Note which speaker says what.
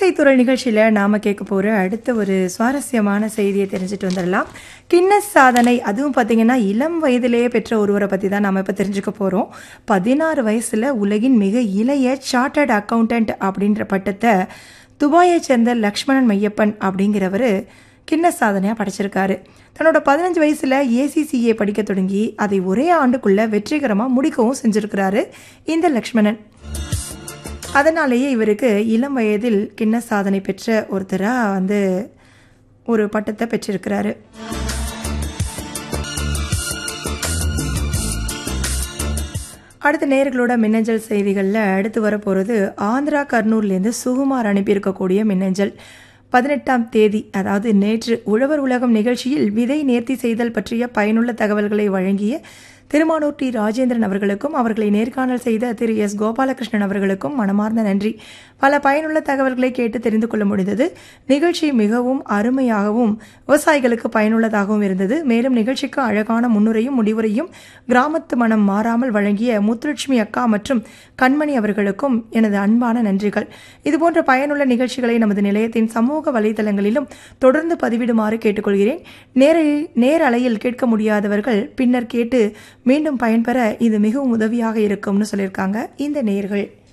Speaker 1: இன்னிசைத்துறை நிகழ்ச்சியில் நாம் கேட்க போகிற அடுத்த ஒரு சுவாரஸ்யமான செய்தியை தெரிஞ்சுட்டு வந்துடலாம் கின்னஸ் சாதனை அதுவும் பார்த்தீங்கன்னா இளம் வயதிலேயே பெற்ற ஒருவரை பற்றி தான் நாம் இப்போ தெரிஞ்சுக்க போகிறோம் பதினாறு வயசில் உலகின் மிக இளைய சார்ட்டர்ட் அக்கௌண்டன்ட் அப்படின்ற பட்டத்தை துபாயைச் சேர்ந்த லக்ஷ்மணன் மையப்பன் அப்படிங்கிறவர் கின்னஸ் சாதனையாக படைச்சிருக்காரு தன்னோட பதினஞ்சு வயசில் ஏசிசிஏ படிக்க தொடங்கி அதை ஒரே ஆண்டுக்குள்ளே வெற்றிகரமாக முடிக்கவும் செஞ்சுருக்கிறாரு இந்த லக்ஷ்மணன் அதனாலேயே இவருக்கு இளம் வயதில் கின்னஸ் சாதனை பெற்ற ஒருத்தராக வந்து ஒரு பட்டத்தை பெற்றிருக்கிறாரு அடுத்த நேர்களோட மின்னஞ்சல் செய்திகளில் அடுத்து வரப்போகிறது ஆந்திரா கர்னூர்லேருந்து சுகுமார் அனுப்பியிருக்கக்கூடிய மின்னஞ்சல் பதினெட்டாம் தேதி அதாவது நேற்று உழவர் உலகம் நிகழ்ச்சியில் விதை நேர்த்தி செய்தல் பற்றிய பயனுள்ள தகவல்களை வழங்கிய திருமானூர் டி ராஜேந்திரன் அவர்களுக்கும் அவர்களை நேர்காணல் செய்த திரு எஸ் கோபாலகிருஷ்ணன் அவர்களுக்கும் மனமார்ந்த நன்றி பல பயனுள்ள தகவல்களை கேட்டு தெரிந்து கொள்ள முடிந்தது நிகழ்ச்சி மிகவும் அருமையாகவும் விவசாயிகளுக்கு பயனுள்ளதாகவும் இருந்தது மேலும் நிகழ்ச்சிக்கு அழகான முன்னுரையும் முடிவுரையும் கிராமத்து மனம் மாறாமல் வழங்கிய முத்துலட்சுமி அக்கா மற்றும் கண்மணி அவர்களுக்கும் எனது அன்பான நன்றிகள் இதுபோன்ற பயனுள்ள நிகழ்ச்சிகளை நமது நிலையத்தின் சமூக வலைதளங்களிலும் தொடர்ந்து பதிவிடுமாறு கேட்டுக்கொள்கிறேன் நேரில் நேரலையில் கேட்க முடியாதவர்கள் பின்னர் கேட்டு மீண்டும் பயன்பெற இது மிகவும் உதவியாக இருக்கும்னு சொல்லியிருக்காங்க இந்த நேர்கள்